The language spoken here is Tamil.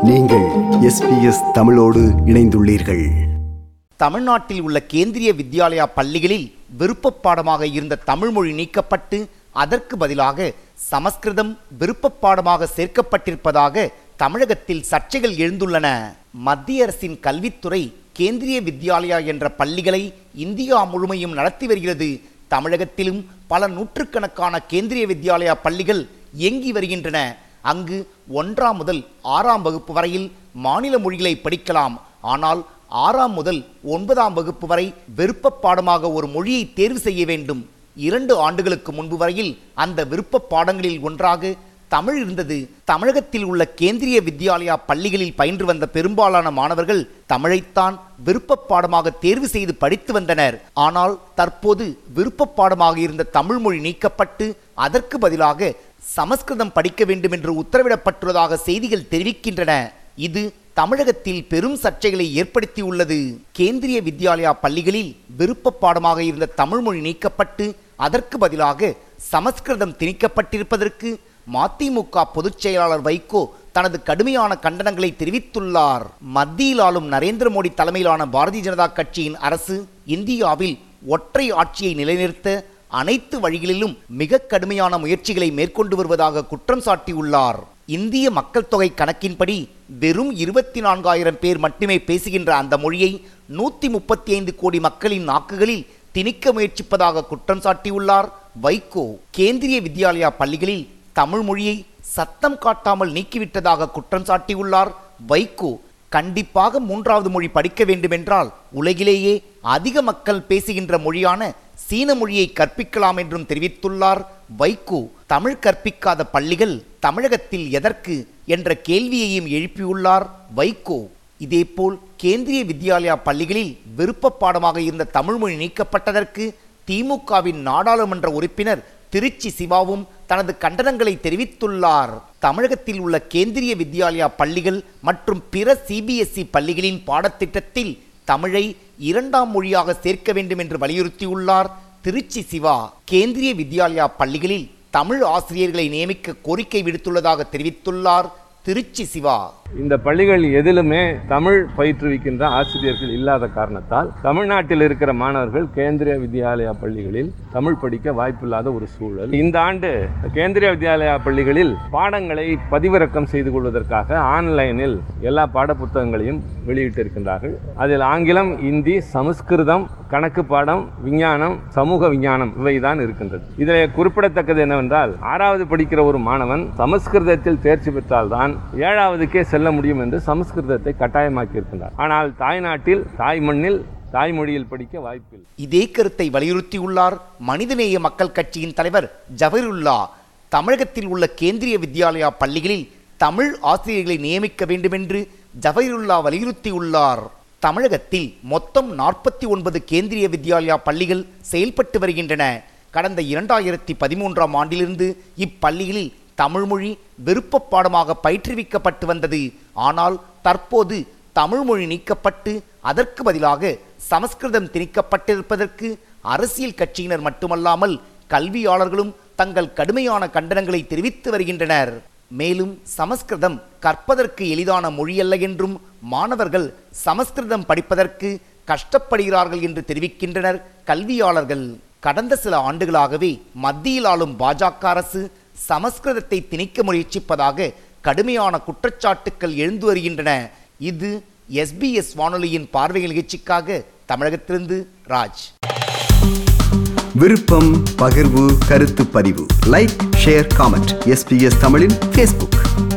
நீங்கள் எஸ்பிஎஸ் தமிழோடு இணைந்துள்ளீர்கள் தமிழ்நாட்டில் உள்ள கேந்திரிய வித்யாலயா பள்ளிகளில் விருப்பப் பாடமாக இருந்த தமிழ்மொழி நீக்கப்பட்டு அதற்கு பதிலாக சமஸ்கிருதம் விருப்பப் பாடமாக சேர்க்கப்பட்டிருப்பதாக தமிழகத்தில் சர்ச்சைகள் எழுந்துள்ளன மத்திய அரசின் கல்வித்துறை கேந்திரிய வித்யாலயா என்ற பள்ளிகளை இந்தியா முழுமையும் நடத்தி வருகிறது தமிழகத்திலும் பல நூற்றுக்கணக்கான கேந்திரிய வித்யாலயா பள்ளிகள் இயங்கி வருகின்றன அங்கு ஒன்றாம் முதல் ஆறாம் வகுப்பு வரையில் மாநில மொழிகளை படிக்கலாம் ஆனால் ஆறாம் முதல் ஒன்பதாம் வகுப்பு வரை விருப்பப் பாடமாக ஒரு மொழியை தேர்வு செய்ய வேண்டும் இரண்டு ஆண்டுகளுக்கு முன்பு வரையில் அந்த விருப்பப் பாடங்களில் ஒன்றாக தமிழ் இருந்தது தமிழகத்தில் உள்ள கேந்திரிய வித்யாலயா பள்ளிகளில் பயின்று வந்த பெரும்பாலான மாணவர்கள் தமிழைத்தான் விருப்பப் பாடமாக தேர்வு செய்து படித்து வந்தனர் ஆனால் தற்போது விருப்பப் பாடமாக இருந்த தமிழ் மொழி நீக்கப்பட்டு அதற்கு பதிலாக சமஸ்கிருதம் படிக்க வேண்டும் என்று உத்தரவிடப்பட்டுள்ளதாக செய்திகள் தெரிவிக்கின்றன இது தமிழகத்தில் பெரும் சர்ச்சைகளை ஏற்படுத்தியுள்ளது கேந்திரிய வித்யாலயா பள்ளிகளில் விருப்பப் பாடமாக இருந்த தமிழ்மொழி நீக்கப்பட்டு அதற்கு பதிலாக சமஸ்கிருதம் திணிக்கப்பட்டிருப்பதற்கு மதிமுக பொதுச் செயலாளர் வைகோ தனது கடுமையான கண்டனங்களை தெரிவித்துள்ளார் மத்தியில் ஆளும் நரேந்திர மோடி தலைமையிலான பாரதிய ஜனதா கட்சியின் அரசு இந்தியாவில் ஒற்றை ஆட்சியை நிலைநிறுத்த அனைத்து வழிகளிலும் மிக கடுமையான முயற்சிகளை மேற்கொண்டு வருவதாக குற்றம் சாட்டியுள்ளார் இந்திய மக்கள் தொகை கணக்கின்படி வெறும் இருபத்தி நான்காயிரம் பேர் மட்டுமே பேசுகின்ற அந்த மொழியை நூத்தி முப்பத்தி ஐந்து கோடி மக்களின் நாக்குகளில் திணிக்க முயற்சிப்பதாக குற்றம் சாட்டியுள்ளார் வைகோ கேந்திரிய வித்யாலயா பள்ளிகளில் தமிழ் மொழியை சத்தம் காட்டாமல் நீக்கிவிட்டதாக குற்றம் சாட்டியுள்ளார் வைகோ கண்டிப்பாக மூன்றாவது மொழி படிக்க வேண்டுமென்றால் உலகிலேயே அதிக மக்கள் பேசுகின்ற மொழியான சீன மொழியை கற்பிக்கலாம் என்றும் தெரிவித்துள்ளார் வைகோ தமிழ் கற்பிக்காத பள்ளிகள் தமிழகத்தில் எதற்கு என்ற கேள்வியையும் எழுப்பியுள்ளார் வைகோ இதேபோல் கேந்திரிய வித்யாலயா பள்ளிகளில் விருப்பப் பாடமாக இருந்த தமிழ்மொழி நீக்கப்பட்டதற்கு திமுகவின் நாடாளுமன்ற உறுப்பினர் திருச்சி சிவாவும் தனது கண்டனங்களை தெரிவித்துள்ளார் தமிழகத்தில் உள்ள கேந்திரிய வித்யாலயா பள்ளிகள் மற்றும் பிற சிபிஎஸ்இ பள்ளிகளின் பாடத்திட்டத்தில் தமிழை இரண்டாம் மொழியாக சேர்க்க வேண்டும் என்று வலியுறுத்தியுள்ளார் திருச்சி சிவா கேந்திரிய வித்யாலயா பள்ளிகளில் தமிழ் ஆசிரியர்களை நியமிக்க கோரிக்கை விடுத்துள்ளதாக தெரிவித்துள்ளார் திருச்சி சிவா இந்த பள்ளிகள் எதிலுமே தமிழ் பயிற்றுவிக்கின்ற ஆசிரியர்கள் இல்லாத காரணத்தால் தமிழ்நாட்டில் இருக்கிற மாணவர்கள் கேந்திரிய வித்யாலயா பள்ளிகளில் தமிழ் படிக்க வாய்ப்பில்லாத ஒரு சூழல் இந்த ஆண்டு கேந்திரிய வித்யாலயா பள்ளிகளில் பாடங்களை பதிவிறக்கம் செய்து கொள்வதற்காக ஆன்லைனில் எல்லா பாடப்புத்தகங்களையும் வெளியிட்டிருக்கின்றார்கள் அதில் ஆங்கிலம் இந்தி சமஸ்கிருதம் கணக்கு பாடம் விஞ்ஞானம் சமூக விஞ்ஞானம் இவைதான் இருக்கின்றது இதில் குறிப்பிடத்தக்கது என்னவென்றால் ஆறாவது படிக்கிற ஒரு மாணவன் சமஸ்கிருதத்தில் தேர்ச்சி பெற்றால்தான் ஏழாவதுக்கே செல்ல முடியும் என்று சமஸ்கிருதத்தை கட்டாயமாக்கி இருக்கின்றார் ஆனால் தாய்நாட்டில் தாய் மண்ணில் தாய்மொழியில் படிக்க வாய்ப்பில்லை இதே கருத்தை வலியுறுத்தியுள்ளார் மனிதநேய மக்கள் கட்சியின் தலைவர் ஜவஹருல்லா தமிழகத்தில் உள்ள கேந்திரிய வித்யாலயா பள்ளிகளில் தமிழ் ஆசிரியர்களை நியமிக்க வேண்டுமென்று ஜவஹருல்லா வலியுறுத்தியுள்ளார் தமிழகத்தில் மொத்தம் நாற்பத்தி ஒன்பது கேந்திரிய வித்யாலயா பள்ளிகள் செயல்பட்டு வருகின்றன கடந்த இரண்டாயிரத்தி பதிமூன்றாம் ஆண்டிலிருந்து இப்பள்ளிகளில் தமிழ்மொழி விருப்பப் பாடமாக பயிற்றுவிக்கப்பட்டு வந்தது ஆனால் தற்போது தமிழ்மொழி நீக்கப்பட்டு அதற்கு பதிலாக சமஸ்கிருதம் திணிக்கப்பட்டிருப்பதற்கு அரசியல் கட்சியினர் மட்டுமல்லாமல் கல்வியாளர்களும் தங்கள் கடுமையான கண்டனங்களை தெரிவித்து வருகின்றனர் மேலும் சமஸ்கிருதம் கற்பதற்கு எளிதான மொழியல்ல என்றும் மாணவர்கள் சமஸ்கிருதம் படிப்பதற்கு கஷ்டப்படுகிறார்கள் என்று தெரிவிக்கின்றனர் கல்வியாளர்கள் கடந்த சில ஆண்டுகளாகவே மத்தியில் ஆளும் பாஜக அரசு சமஸ்கிருதத்தை திணிக்க முயற்சிப்பதாக கடுமையான குற்றச்சாட்டுக்கள் எழுந்து வருகின்றன இது எஸ்பிஎஸ் வானொலியின் பார்வை நிகழ்ச்சிக்காக தமிழகத்திலிருந்து ராஜ் விருப்பம் பகிர்வு கருத்து பதிவு லைக் ஷேர் காமெண்ட் எஸ்பிஎஸ் தமிழின் ஃபேஸ்புக்